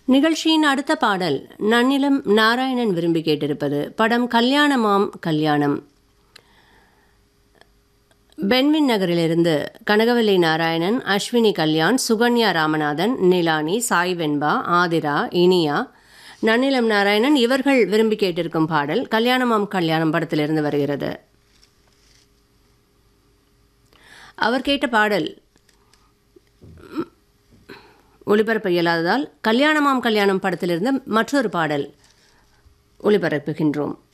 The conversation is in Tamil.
நிகழ்ச்சியின் அடுத்த பாடல் நன்னிலம் நாராயணன் விரும்பி கேட்டிருப்பது படம் கல்யாணமாம் கல்யாணம் பென்வின் நகரிலிருந்து கனகவல்லி நாராயணன் அஸ்வினி கல்யாண் சுகன்யா ராமநாதன் நிலானி சாய் வெண்பா ஆதிரா இனியா நன்னிலம் நாராயணன் இவர்கள் விரும்பி கேட்டிருக்கும் பாடல் கல்யாணமாம் கல்யாணம் படத்திலிருந்து வருகிறது அவர் கேட்ட பாடல் ஒளிபரப்ப இயலாததால் கல்யாணமாம் கல்யாணம் படத்திலிருந்து மற்றொரு பாடல் ஒளிபரப்புகின்றோம்